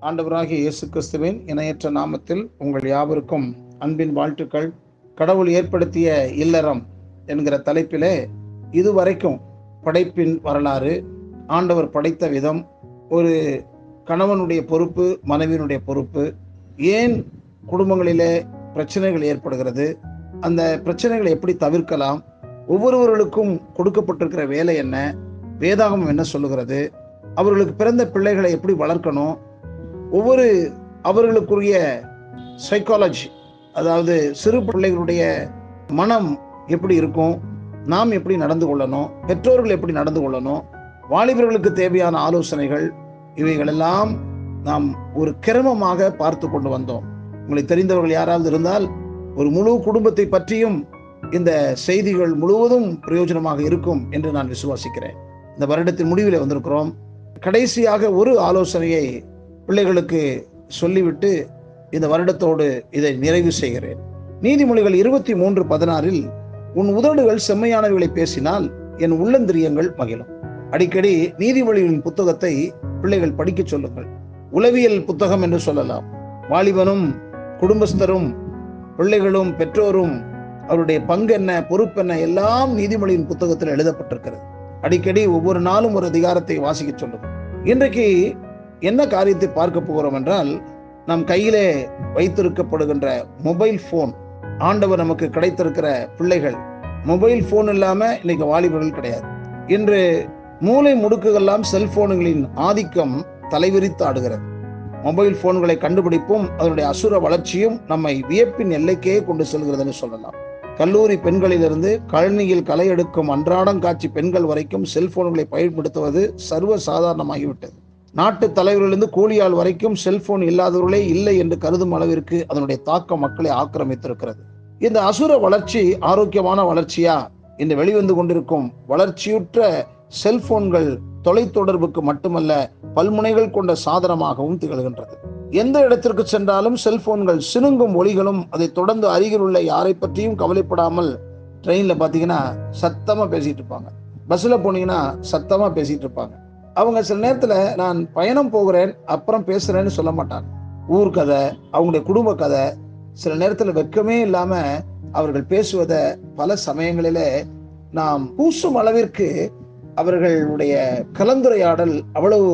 ஆண்டவராகிய இயேசு கிறிஸ்துவின் இணையற்ற நாமத்தில் உங்கள் யாவருக்கும் அன்பின் வாழ்த்துக்கள் கடவுள் ஏற்படுத்திய இல்லறம் என்கிற தலைப்பிலே இதுவரைக்கும் படைப்பின் வரலாறு ஆண்டவர் படைத்த விதம் ஒரு கணவனுடைய பொறுப்பு மனைவியினுடைய பொறுப்பு ஏன் குடும்பங்களிலே பிரச்சனைகள் ஏற்படுகிறது அந்த பிரச்சனைகளை எப்படி தவிர்க்கலாம் ஒவ்வொருவர்களுக்கும் கொடுக்கப்பட்டிருக்கிற வேலை என்ன வேதாகமம் என்ன சொல்லுகிறது அவர்களுக்கு பிறந்த பிள்ளைகளை எப்படி வளர்க்கணும் ஒவ்வொரு அவர்களுக்குரிய சைக்காலஜி அதாவது சிறு பிள்ளைகளுடைய மனம் எப்படி இருக்கும் நாம் எப்படி நடந்து கொள்ளணும் பெற்றோர்கள் எப்படி நடந்து கொள்ளணும் வாலிபர்களுக்கு தேவையான ஆலோசனைகள் இவைகளெல்லாம் நாம் ஒரு கிரமமாக பார்த்து கொண்டு வந்தோம் உங்களுக்கு தெரிந்தவர்கள் யாராவது இருந்தால் ஒரு முழு குடும்பத்தை பற்றியும் இந்த செய்திகள் முழுவதும் பிரயோஜனமாக இருக்கும் என்று நான் விசுவாசிக்கிறேன் இந்த வருடத்தின் முடிவில் வந்திருக்கிறோம் கடைசியாக ஒரு ஆலோசனையை பிள்ளைகளுக்கு சொல்லிவிட்டு இந்த வருடத்தோடு இதை நிறைவு செய்கிறேன் நீதிமொழிகள் இருபத்தி மூன்று பதினாறில் உன் உதடுகள் செம்மையானவைகளை பேசினால் என் உள்ளந்திரியங்கள் மகிழும் அடிக்கடி நீதிமொழிகளின் புத்தகத்தை பிள்ளைகள் படிக்க சொல்லுங்கள் உளவியல் புத்தகம் என்று சொல்லலாம் வாலிபனும் குடும்பஸ்தரும் பிள்ளைகளும் பெற்றோரும் அவருடைய பங்கு என்ன பொறுப்பு என்ன எல்லாம் நீதிமொழியின் புத்தகத்தில் எழுதப்பட்டிருக்கிறது அடிக்கடி ஒவ்வொரு நாளும் ஒரு அதிகாரத்தை வாசிக்க சொல்லும் இன்றைக்கு என்ன காரியத்தை பார்க்க போகிறோம் என்றால் நம் கையிலே வைத்திருக்கப்படுகின்ற மொபைல் போன் ஆண்டவர் நமக்கு கிடைத்திருக்கிற பிள்ளைகள் மொபைல் போன் இல்லாம இன்னைக்கு வாலிபர்கள் கிடையாது இன்று மூளை முடுக்குகள்லாம் செல்போன்களின் ஆதிக்கம் தலைவிரித்து ஆடுகிறது மொபைல் போன்களை கண்டுபிடிப்பும் அதனுடைய அசுர வளர்ச்சியும் நம்மை வியப்பின் எல்லைக்கே கொண்டு செல்கிறதுன்னு சொல்லலாம் கல்லூரி பெண்களிலிருந்து கழனியில் களை எடுக்கும் அன்றாடம் காட்சி பெண்கள் வரைக்கும் செல்போன்களை பயன்படுத்துவது சர்வ சாதாரணமாகிவிட்டது நாட்டு தலைவர்களிலிருந்து கூலியாள் வரைக்கும் செல்போன் இல்லாதவர்களே இல்லை என்று கருதும் அளவிற்கு அதனுடைய தாக்கம் மக்களை ஆக்கிரமித்திருக்கிறது இந்த அசுர வளர்ச்சி ஆரோக்கியமான வளர்ச்சியா இந்த வெளிவந்து கொண்டிருக்கும் வளர்ச்சியுற்ற செல்போன்கள் தொலைத்தொடர்புக்கு மட்டுமல்ல பல்முனைகள் கொண்ட சாதனமாகவும் திகழ்கின்றது எந்த இடத்திற்கு சென்றாலும் செல்போன்கள் சினுங்கும் ஒளிகளும் அதை தொடர்ந்து அருகில் உள்ள யாரை பற்றியும் கவலைப்படாமல் ட்ரெயின்ல பாத்தீங்கன்னா சத்தமா பேசிட்டு இருப்பாங்க பஸ்ல போனீங்கன்னா சத்தமா பேசிட்டு இருப்பாங்க அவங்க சில நேரத்துல நான் பயணம் போகிறேன் அப்புறம் பேசுறேன்னு சொல்ல மாட்டாங்க ஊர் கதை அவங்களுடைய குடும்ப கதை சில நேரத்துல வெக்கமே இல்லாம அவர்கள் பேசுவத பல சமயங்களில நாம் பூசும் அளவிற்கு அவர்களுடைய கலந்துரையாடல் அவ்வளவு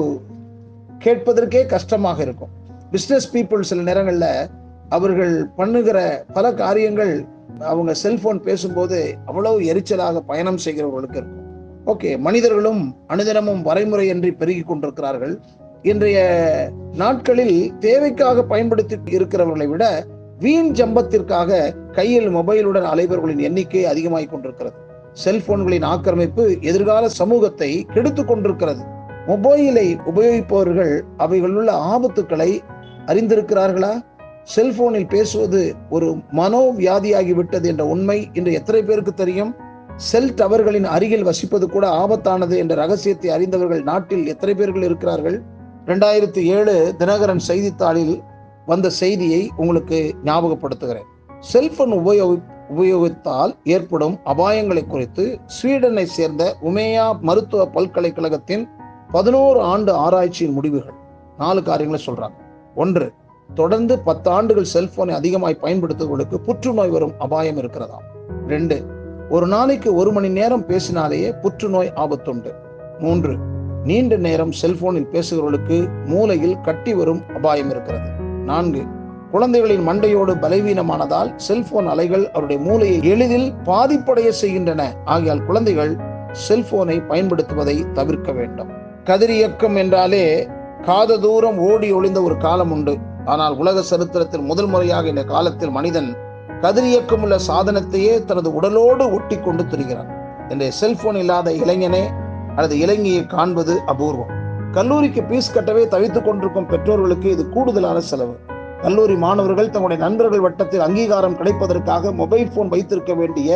கேட்பதற்கே கஷ்டமாக இருக்கும் பிஸ்னஸ் பீப்புள் சில நேரங்கள்ல அவர்கள் பண்ணுகிற பல காரியங்கள் அவங்க செல்போன் பேசும்போது அவ்வளவு எரிச்சலாக பயணம் செய்கிறவர்களுக்கு இருக்கும் ஓகே மனிதர்களும் அனுதினமும் வரைமுறையின்றி பெருகி கொண்டிருக்கிறார்கள் இன்றைய நாட்களில் தேவைக்காக பயன்படுத்தி இருக்கிறவர்களை விட வீண் ஜம்பத்திற்காக கையில் மொபைலுடன் அலைபவர்களின் எண்ணிக்கை அதிகமாகிக் கொண்டிருக்கிறது செல்போன்களின் ஆக்கிரமிப்பு எதிர்கால சமூகத்தை கெடுத்து கொண்டிருக்கிறது மொபைலை உபயோகிப்பவர்கள் அவைகள் உள்ள ஆபத்துக்களை அறிந்திருக்கிறார்களா செல்போனில் பேசுவது ஒரு மனோவியாதியாகி விட்டது என்ற உண்மை இன்று எத்தனை பேருக்கு தெரியும் செல் டவர்களின் அருகில் வசிப்பது கூட ஆபத்தானது என்ற ரகசியத்தை அறிந்தவர்கள் நாட்டில் எத்தனை பேர்கள் இருக்கிறார்கள் இரண்டாயிரத்தி ஏழு தினகரன் செய்தித்தாளில் வந்த செய்தியை உங்களுக்கு ஞாபகப்படுத்துகிறேன் செல்போன் உபயோகி உபயோகித்தால் ஏற்படும் அபாயங்களை குறித்து ஸ்வீடனை சேர்ந்த உமேயா மருத்துவ பல்கலைக்கழகத்தின் பதினோரு ஆண்டு ஆராய்ச்சியின் முடிவுகள் நாலு காரியங்களை சொல்றாங்க ஒன்று தொடர்ந்து பத்து ஆண்டுகள் செல்போனை அதிகமாய் பயன்படுத்துவர்களுக்கு புற்றுநோய் வரும் அபாயம் இருக்கிறதாம் ரெண்டு ஒரு நாளைக்கு ஒரு மணி நேரம் பேசினாலேயே புற்றுநோய் ஆபத்துண்டு மூன்று நீண்ட நேரம் செல்போனில் பேசுகிறவர்களுக்கு மூளையில் கட்டி வரும் அபாயம் இருக்கிறது நான்கு குழந்தைகளின் மண்டையோடு பலவீனமானதால் செல்போன் அலைகள் அவருடைய மூளையை எளிதில் பாதிப்படைய செய்கின்றன ஆகியால் குழந்தைகள் செல்போனை பயன்படுத்துவதை தவிர்க்க வேண்டும் கதிரியக்கம் என்றாலே காத தூரம் ஓடி ஒளிந்த ஒரு காலம் உண்டு ஆனால் உலக சரித்திரத்தில் முதல் முறையாக இந்த காலத்தில் மனிதன் கதிரியக்கம் உள்ள சாதனத்தையே தனது உடலோடு ஒட்டி கொண்டு திரிகிறான் இன்றைய செல்போன் இல்லாத இளைஞனே அல்லது இளைஞியை காண்பது அபூர்வம் கல்லூரிக்கு பீஸ் கட்டவே தவித்துக் கொண்டிருக்கும் பெற்றோர்களுக்கு இது கூடுதலான செலவு கல்லூரி மாணவர்கள் தங்களுடைய நண்பர்கள் வட்டத்தில் அங்கீகாரம் கிடைப்பதற்காக மொபைல் போன் வைத்திருக்க வேண்டிய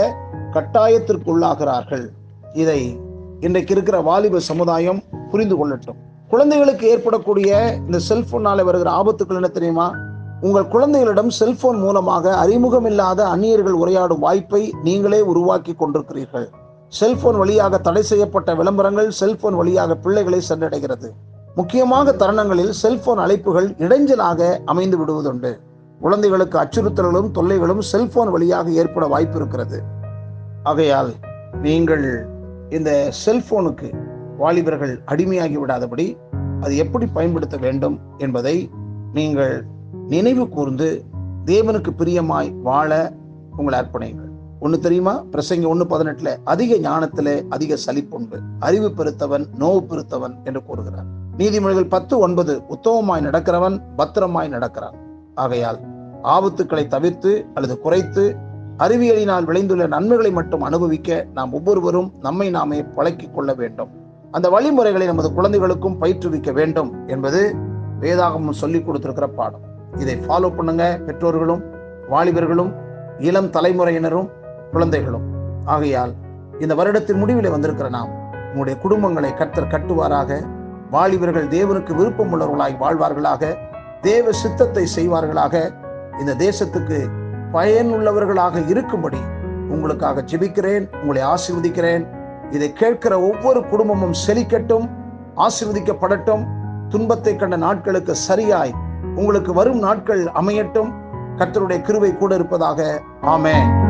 கட்டாயத்திற்குள்ளாகிறார்கள் இதை இன்றைக்கு இருக்கிற வாலிப சமுதாயம் புரிந்து கொள்ளட்டும் குழந்தைகளுக்கு ஏற்படக்கூடிய இந்த செல்போனால வருகிற ஆபத்துக்கள் என்ன தெரியுமா உங்கள் குழந்தைகளிடம் செல்போன் மூலமாக அறிமுகம் இல்லாத அந்நியர்கள் உரையாடும் வாய்ப்பை நீங்களே உருவாக்கி கொண்டிருக்கிறீர்கள் செல்போன் வழியாக தடை செய்யப்பட்ட விளம்பரங்கள் செல்போன் வழியாக பிள்ளைகளை சென்றடைகிறது முக்கியமாக தருணங்களில் செல்போன் அழைப்புகள் இடைஞ்சலாக அமைந்து விடுவதுண்டு குழந்தைகளுக்கு அச்சுறுத்தல்களும் தொல்லைகளும் செல்போன் வழியாக ஏற்பட வாய்ப்பு இருக்கிறது ஆகையால் நீங்கள் இந்த செல்போனுக்கு வாலிபர்கள் அடிமையாகி விடாதபடி அது எப்படி பயன்படுத்த வேண்டும் என்பதை நீங்கள் நினைவு கூர்ந்து தேவனுக்கு பிரியமாய் வாழ உங்களை அர்ப்பணிங்கள் ஒண்ணு தெரியுமா பிரசங்க ஒண்ணு பதினெட்டுல அதிக ஞானத்திலே அதிக சலிப்புண்டு அறிவு பெருத்தவன் நோவு பெருத்தவன் என்று கூறுகிறார் நீதிமொழிகள் பத்து ஒன்பது உத்தமமாய் நடக்கிறவன் பத்திரமாய் நடக்கிறான் ஆகையால் ஆபத்துக்களை தவிர்த்து அல்லது குறைத்து அறிவியலினால் விளைந்துள்ள நன்மைகளை மட்டும் அனுபவிக்க நாம் ஒவ்வொருவரும் நம்மை நாமே பழக்கிக் கொள்ள வேண்டும் அந்த வழிமுறைகளை நமது குழந்தைகளுக்கும் பயிற்றுவிக்க வேண்டும் என்பது வேதாகமம் சொல்லிக் கொடுத்திருக்கிற பாடம் இதை ஃபாலோ பண்ணுங்க பெற்றோர்களும் வாலிபர்களும் இளம் தலைமுறையினரும் குழந்தைகளும் ஆகையால் இந்த வருடத்தின் முடிவிலே வந்திருக்கிற நாம் உங்களுடைய குடும்பங்களை கர்த்தர் கட்டுவாராக வாலிபர்கள் தேவனுக்கு விருப்பம் உள்ளவர்களாய் வாழ்வார்களாக தேவ சித்தத்தை செய்வார்களாக இந்த தேசத்துக்கு பயனுள்ளவர்களாக இருக்கும்படி உங்களுக்காக ஜெபிக்கிறேன் உங்களை ஆசீர்வதிக்கிறேன் இதை கேட்கிற ஒவ்வொரு குடும்பமும் செழிக்கட்டும் ஆசீர்வதிக்கப்படட்டும் துன்பத்தை கண்ட நாட்களுக்கு சரியாய் உங்களுக்கு வரும் நாட்கள் அமையட்டும் கர்த்தருடைய கிருபை கூட இருப்பதாக ஆமென்